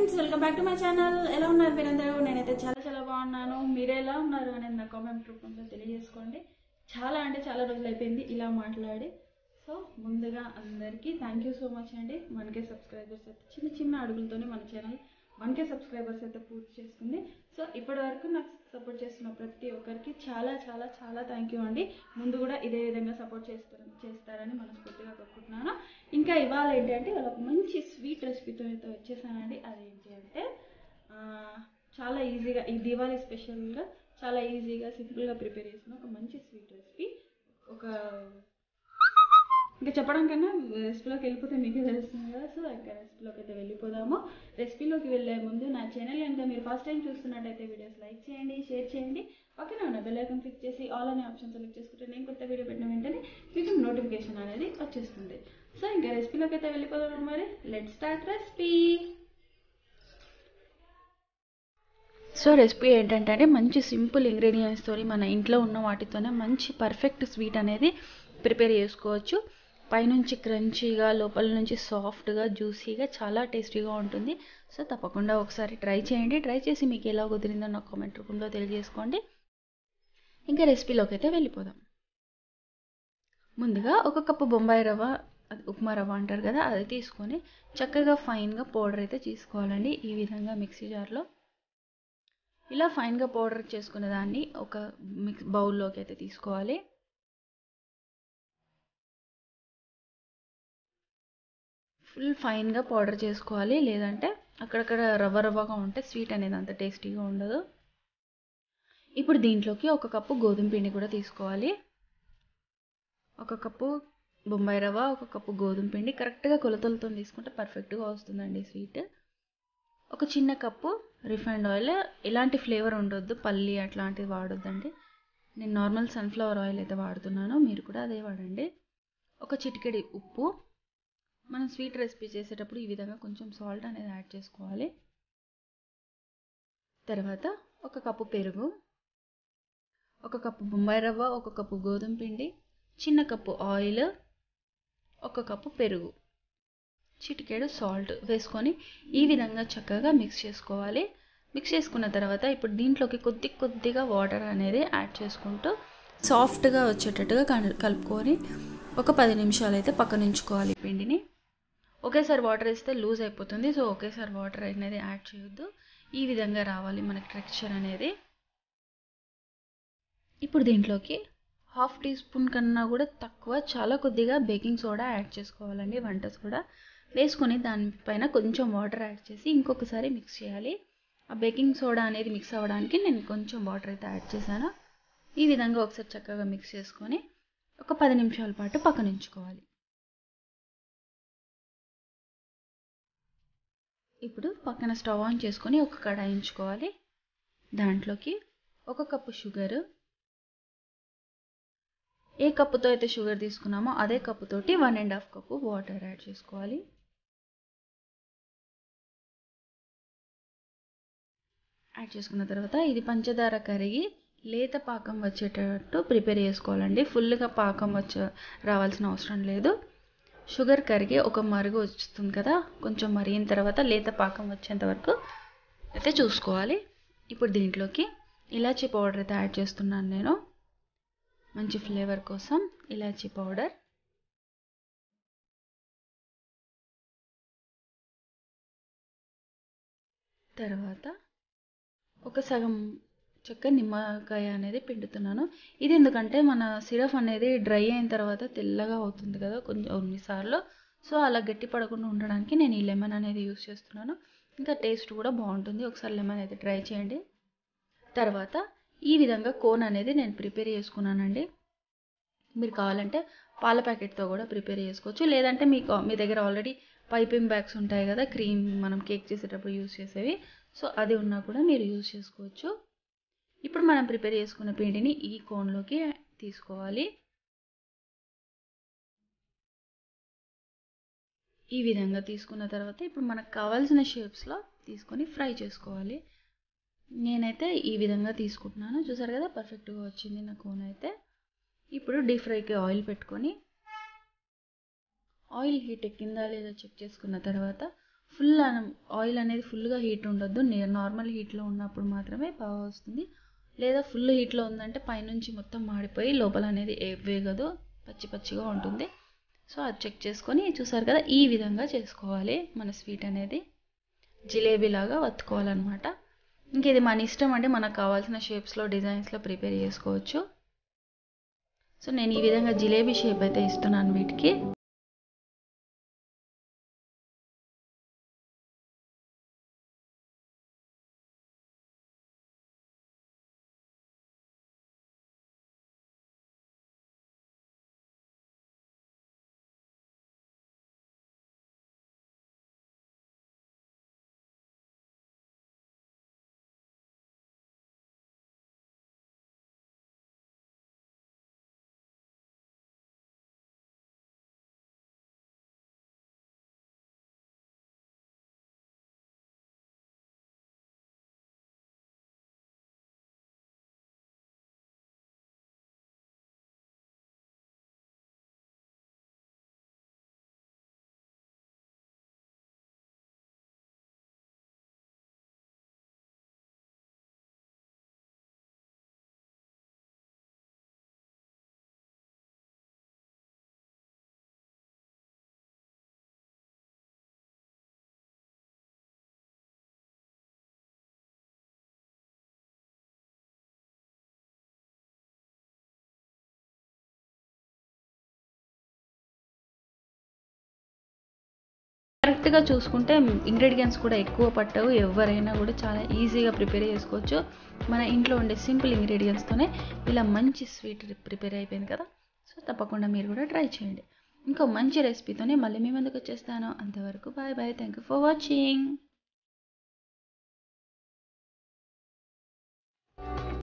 friends welcome back to my channel ఎలా ఉన్నారు మీరందరూ నేనైతే చాలా చాలా బాగున్నాను మీరు ఎలా ఉన్నారు అనేది నా కామెంట్ రూపంలో తెలియజేసుకోండి చాలా అంటే చాలా రోజులు అయిపోయింది ఇలా మాట్లాడి సో ముందుగా అందరికీ థ్యాంక్ యూ సో మచ్ అండి మనకే సబ్స్క్రైబర్స్ అయితే చిన్న చిన్న అడుగులతోనే మన ఛానల్ మనకే సబ్స్క్రైబర్స్ అయితే పూర్తి చేసుకుంది సో ఇప్పటి వరకు నాకు సపోర్ట్ చేస్తున్న ప్రతి ఒక్కరికి చాలా చాలా చాలా థ్యాంక్ యూ అండి ముందు కూడా ఇదే విధంగా సపోర్ట్ చేస్తారు చేస్తారని మనస్ఫూర్తిగా కోరుకుంటున్నాను ఇంకా ఇవాళ ఏంటంటే ఇవాళ ఒక మంచి స్వీట్ రెసిపీతో అయితే వచ్చేసానండి అదేంటి అంటే ఆ, చాలా ఈజీగా ఈ దివాళీ స్పెషల్గా చాలా ఈజీగా సింపుల్గా ప్రిపేర్ చేసిన ఒక మంచి స్వీట్ రెసిపీ ఒక ఇంకా చెప్పడం కన్నా రెసిపీలోకి వెళ్ళిపోతే మీకే తెలుస్తుంది కదా సో ఇంకా రెసిపీలోకి అయితే వెళ్ళిపోదాము రెసిపీలోకి వెళ్ళే ముందు నా ఛానల్ కనుక మీరు ఫస్ట్ టైం చూస్తున్నట్టయితే వీడియోస్ లైక్ చేయండి షేర్ చేయండి పక్కన ఉన్న బెల్ ఐకాన్ క్లిక్ చేసి ఆల్ అనే ఆప్షన్ సెలెక్ట్ చేసుకుంటే నేను కొత్త వీడియో పెట్టిన వెంటనే మీకు నోటిఫికేషన్ అనేది వచ్చేస్తుంది సో ఇంకా రెసిపీలోకి అయితే వెళ్ళిపోదాం మరి let start recipe so recipe ఏంటంటే అంటే మంచి సింపుల్ ఇంగ్రీడియంట్స్తో మన ఇంట్లో ఉన్న వాటితోనే మంచి పర్ఫెక్ట్ స్వీట్ అనేది ప్రిపేర్ చేసుకోవచ్చు పైనుంచి క్రంచీగా లోపల నుంచి సాఫ్ట్గా జ్యూసీగా చాలా టేస్టీగా ఉంటుంది సో తప్పకుండా ఒకసారి ట్రై చేయండి ట్రై చేసి మీకు ఎలా కుదిరిందో నాకు కామెంట్ రూపంలో తెలియజేసుకోండి ఇంకా రెసిపీలోకి అయితే వెళ్ళిపోదాం ముందుగా ఒక కప్పు బొంబాయి రవ్వ అది ఉప్మా రవ్వ అంటారు కదా అది తీసుకొని చక్కగా ఫైన్గా పౌడర్ అయితే తీసుకోవాలండి ఈ విధంగా మిక్సీ జార్లో ఇలా ఫైన్గా పౌడర్ చేసుకున్న దాన్ని ఒక మిక్స్ బౌల్లోకి అయితే తీసుకోవాలి ఫుల్ ఫైన్గా పౌడర్ చేసుకోవాలి లేదంటే అక్కడక్కడ రవ్వ రవ్వగా ఉంటే స్వీట్ అనేది అంత టేస్టీగా ఉండదు ఇప్పుడు దీంట్లోకి ఒక కప్పు గోధుమ పిండి కూడా తీసుకోవాలి ఒక కప్పు బొంబాయి రవ్వ ఒక కప్పు గోధుమ పిండి కరెక్ట్గా కొలతలతో తీసుకుంటే పర్ఫెక్ట్గా వస్తుందండి స్వీట్ ఒక చిన్న కప్పు రిఫైండ్ ఆయిల్ ఎలాంటి ఫ్లేవర్ ఉండొద్దు పల్లి అట్లాంటివి వాడొద్దండి నేను నార్మల్ సన్ఫ్లవర్ ఆయిల్ అయితే వాడుతున్నాను మీరు కూడా అదే వాడండి ఒక చిటికెడి ఉప్పు మనం స్వీట్ రెసిపీ చేసేటప్పుడు ఈ విధంగా కొంచెం సాల్ట్ అనేది యాడ్ చేసుకోవాలి తర్వాత ఒక కప్పు పెరుగు ఒక కప్పు బొంబాయి రవ్వ ఒక కప్పు గోధుమ పిండి చిన్న కప్పు ఆయిల్ ఒక కప్పు పెరుగు చిటికెడు సాల్ట్ వేసుకొని ఈ విధంగా చక్కగా మిక్స్ చేసుకోవాలి మిక్స్ చేసుకున్న తర్వాత ఇప్పుడు దీంట్లోకి కొద్ది కొద్దిగా వాటర్ అనేది యాడ్ చేసుకుంటూ సాఫ్ట్గా వచ్చేటట్టుగా కల్- కలుపుకొని ఒక పది నిమిషాలు అయితే పక్కన ఉంచుకోవాలి పిండిని ఒకేసారి వాటర్ వేస్తే లూజ్ అయిపోతుంది సో ఒకేసారి వాటర్ అనేది యాడ్ చేయొద్దు ఈ విధంగా రావాలి మనకి టెక్స్చర్ అనేది ఇప్పుడు దీంట్లోకి హాఫ్ టీ స్పూన్ కన్నా కూడా తక్కువ చాలా కొద్దిగా బేకింగ్ సోడా యాడ్ చేసుకోవాలండి వంట సోడా వేసుకొని దానిపైన కొంచెం వాటర్ యాడ్ చేసి ఇంకొకసారి మిక్స్ చేయాలి ఆ బేకింగ్ సోడా అనేది మిక్స్ అవ్వడానికి నేను కొంచెం వాటర్ అయితే యాడ్ చేశాను ఈ విధంగా ఒకసారి చక్కగా మిక్స్ చేసుకొని ఒక పది నిమిషాల పాటు పక్కన ఉంచుకోవాలి ఇప్పుడు పక్కన స్టవ్ ఆన్ చేసుకొని ఒక కడాయి ఉంచుకోవాలి దాంట్లోకి ఒక కప్పు షుగరు ఏ కప్పుతో అయితే షుగర్ తీసుకున్నామో అదే కప్పుతోటి one and half cup water add చేసుకోవాలి యాడ్ చేసుకున్న తర్వాత ఇది పంచదార కరిగి లేత పాకం వచ్చేటట్టు ప్రిపేర్ చేసుకోవాలండి ఫుల్గా పాకం వచ్చే రావాల్సిన అవసరం లేదు షుగర్ కరిగి ఒక మరుగు వస్తుంది కదా కొంచెం మరిగిన తర్వాత లేత పాకం వచ్చేంత వరకు అయితే చూసుకోవాలి ఇప్పుడు దీంట్లోకి ఇలాచీ పౌడర్ అయితే యాడ్ చేస్తున్నాను నేను మంచి ఫ్లేవర్ కోసం ఇలాచీ పౌడర్ తర్వాత ఒక సగం చెక్క నిమ్మకాయ అనేది పిండుతున్నాను ఇది ఎందుకంటే మన సిరప్ అనేది డ్రై అయిన తర్వాత తెల్లగా అవుతుంది కదా కొంచెం కొన్నిసార్లు సో అలా గట్టి పడకుండా ఉండడానికి నేను ఈ లెమన్ అనేది యూస్ చేస్తున్నాను ఇంకా టేస్ట్ కూడా బాగుంటుంది ఒకసారి లెమన్ అయితే ట్రై చేయండి తర్వాత ఈ విధంగా కోన్ అనేది నేను ప్రిపేర్ చేసుకున్నానండి మీరు కావాలంటే పాల ప్యాకెట్తో కూడా ప్రిపేర్ చేసుకోవచ్చు లేదంటే మీకు మీ దగ్గర ఆల్రెడీ పైపింగ్ బ్యాగ్స్ ఉంటాయి కదా క్రీమ్ మనం కేక్ చేసేటప్పుడు యూస్ చేసేవి సో అది ఉన్నా కూడా మీరు యూస్ చేసుకోవచ్చు ఇప్పుడు మనం ప్రిపేర్ చేసుకున్న పిండిని ఈ కోన్లోకి తీసుకోవాలి ఈ విధంగా తీసుకున్న తర్వాత ఇప్పుడు మనకు కావాల్సిన షేప్స్లో తీసుకొని ఫ్రై చేసుకోవాలి నేనైతే ఈ విధంగా తీసుకుంటున్నాను చూసారు కదా పర్ఫెక్ట్గా వచ్చింది నా కోన్ అయితే ఇప్పుడు డీప్ ఫ్రైకి ఆయిల్ పెట్టుకొని ఆయిల్ హీట్ ఎక్కిందా లేదా చెక్ చేసుకున్న తర్వాత ఫుల్ ఆయిల్ అనేది ఫుల్గా హీట్ ఉండొద్దు నార్మల్ హీట్లో ఉన్నప్పుడు మాత్రమే బాగా వస్తుంది లేదా ఫుల్ హీట్లో ఉందంటే పైనుంచి మొత్తం మాడిపోయి లోపల అనేది ఏ వేగదు పచ్చి పచ్చిగా ఉంటుంది సో అది చెక్ చేసుకొని చూసారు కదా ఈ విధంగా చేసుకోవాలి మన స్వీట్ అనేది జిలేబీ లాగా వత్తుకోవాలన్నమాట ఇంక ఇది మన ఇష్టం అంటే మనకు కావాల్సిన షేప్స్లో డిజైన్స్లో ప్రిపేర్ చేసుకోవచ్చు సో నేను ఈ విధంగా జిలేబీ షేప్ అయితే ఇస్తున్నాను వీటికి కరెక్ట్గా చూసుకుంటే ఇంగ్రీడియంట్స్ కూడా ఎక్కువ పట్టవు ఎవరైనా కూడా చాలా ఈజీగా ప్రిపేర్ చేసుకోవచ్చు మన ఇంట్లో ఉండే సింపుల్ ఇంగ్రీడియంట్స్తోనే ఇలా మంచి స్వీట్ ప్రిపేర్ అయిపోయింది కదా సో తప్పకుండా మీరు కూడా ట్రై చేయండి ఇంకో మంచి రెసిపీతోనే మళ్ళీ మీ ముందుకు వచ్చేస్తాను అంతవరకు bye bye thank you for watching